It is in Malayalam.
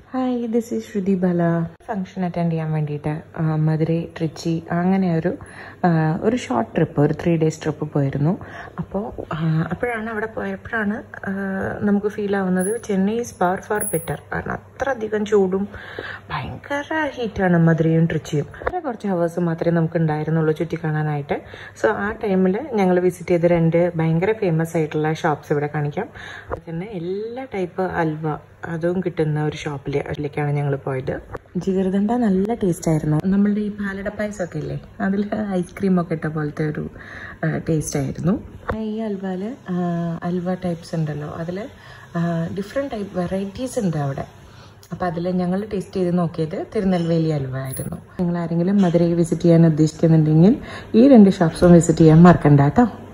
ഹായ് ദിസ് ഈസ് ശ്രുതി ബല ഫംഗ്ഷൻ അറ്റൻഡ് ചെയ്യാൻ വേണ്ടിയിട്ട് ആ, മധുരൈ ട്രിച്ചി അങ്ങനെ ഒരു ആ, ഒരു ഷോർട്ട് ട്രിപ്പ് ഒരു ത്രീ ഡേയ്സ് ട്രിപ്പ് പോയിരുന്നു അപ്പോൾ അപ്പോഴാണ് അവിടെ പോയപ്പോഴാണ് ആ, നമുക്ക് ഫീൽ ആവുന്നത് Chennai is far far better കാരണം അത്ര അധികം ചൂടും ഭയങ്കര ഹീറ്റാണ് മധുരയും ട്രിച്ചിയും വളരെ കുറച്ച് ഹവേഴ്സ് മാത്രമേ നമുക്ക് ഉണ്ടായിരുന്നുള്ളൂ ചുറ്റി കാണാനായിട്ട് സോ ആ ടൈമിൽ ഞങ്ങൾ വിസിറ്റ് ചെയ്ത രണ്ട് ഭയങ്കര ഫേമസ് ആയിട്ടുള്ള ഷോപ്സ് ഇവിടെ കാണിക്കാം അത് തന്നെ എല്ലാ ടൈപ്പ് അൽവ അതും കിട്ടുന്ന ഒരു ഷോപ്പിൽ അതിലേക്കാണ് ഞങ്ങൾ പോയത് ജിഗർദണ്ഡ നല്ല ടേസ്റ്റ് ആയിരുന്നു നമ്മളുടെ ഈ പാലട പായസം ഒക്കെ ഇല്ലേ അതിൽ ഐസ്ക്രീം ഒക്കെ ഇട്ട പോലത്തെ ഒരു ടേസ്റ്റ് ആയിരുന്നു ഈ അൽവയില് അൽവ ടൈപ്സ് ഉണ്ടല്ലോ അതിൽ ഡിഫറെൻറ്റ് ടൈപ്പ് വെറൈറ്റീസ് ഉണ്ട് അവിടെ അപ്പോൾ അതിൽ ഞങ്ങൾ ടേസ്റ്റ് ചെയ്ത് നോക്കിയത് തിരുനെൽവേലി അൽവ ആയിരുന്നു നിങ്ങൾ ആരെങ്കിലും മധുരൈ വിസിറ്റ് ചെയ്യാൻ ഉദ്ദേശിക്കുന്നുണ്ടെങ്കിൽ ഈ രണ്ട് ഷോപ്സും വിസിറ്റ് ചെയ്യാൻ മറക്കണ്ട കേട്ടോ